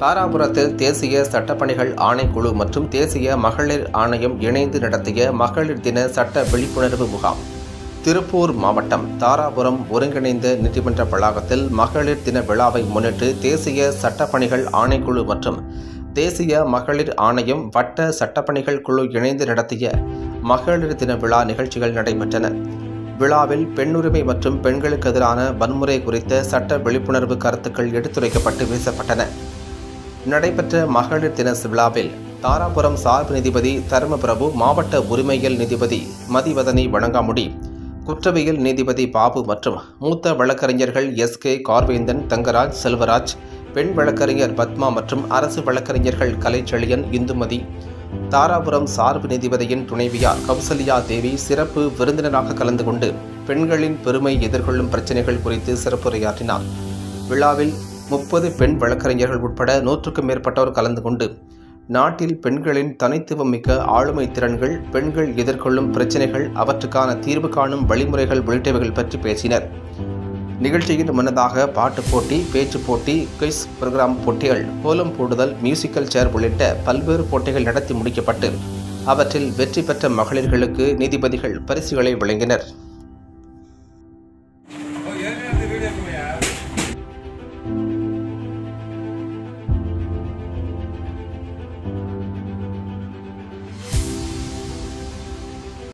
தாராபுரத்தில் தேசிய சட்டப்பணிகள் ஆணைக்குழு மற்றும் தேசிய மகளிர் ஆணையம் இணைந்து நடத்திய மகளிர் தின சட்ட விழிப்புணர்வு முகாம் திருப்பூர் மாவட்டம் தாராபுரம் ஒருங்கிணைந்த நீதிமன்ற வளாகத்தில் மகளிர் தின விழாவை முன்னிட்டு தேசிய சட்டப்பணிகள் ஆணைக்குழு மற்றும் தேசிய மகளிர் ஆணையம் வட்ட சட்டப்பணிகள் குழு இணைந்து நடத்திய மகளிர் தின விழா நிகழ்ச்சிகள் நடைபெற்றன விழாவில் பெண்ணுரிமை மற்றும் பெண்களுக்கு எதிரான வன்முறை குறித்த சட்ட விழிப்புணர்வு கருத்துக்கள் எடுத்துரைக்கப்பட்டு பேசப்பட்டன நடைபெற்ற மகளிர் தின விழாவில் தாராபுரம் சார்பு நீதிபதி தர்மபிரபு மாவட்ட உரிமையியல் நீதிபதி மதிவதனி வணங்காமுடி குற்றவியல் நீதிபதி பாபு மற்றும் மூத்த வழக்கறிஞர்கள் எஸ் கே கார்வேந்தன் தங்கராஜ் செல்வராஜ் பெண் வழக்கறிஞர் பத்மா மற்றும் அரசு வழக்கறிஞர்கள் கலைச்செழியன் இந்துமதி தாராபுரம் சார்பு நீதிபதியின் துணைவியார் கௌசல்யா தேவி சிறப்பு விருந்தினராக கலந்து கொண்டு பெண்களின் பெருமை எதிர்கொள்ளும் பிரச்சினைகள் குறித்து சிறப்புரையாற்றினார் விழாவில் முப்பது பெண் வழக்கறிஞர்கள் உட்பட நூற்றுக்கும் மேற்பட்டோர் கலந்து கொண்டு நாட்டில் பெண்களின் தனித்துவம் மிக்க ஆளுமை திறன்கள் பெண்கள் எதிர்கொள்ளும் பிரச்சினைகள் அவற்றுக்கான தீர்வு காணும் வழிமுறைகள் உள்ளிட்டவைகள் பற்றி பேசினர் நிகழ்ச்சியில் முன்னதாக பாட்டு போட்டி பேச்சு போட்டி குயிஸ் புரோகிராம் போட்டிகள் கோலம் போடுதல் மியூசிக்கல் சேர் உள்ளிட்ட பல்வேறு போட்டிகள் நடத்தி முடிக்கப்பட்டு அவற்றில் வெற்றி பெற்ற மகளிர்களுக்கு நீதிபதிகள் பரிசுகளை வழங்கினர்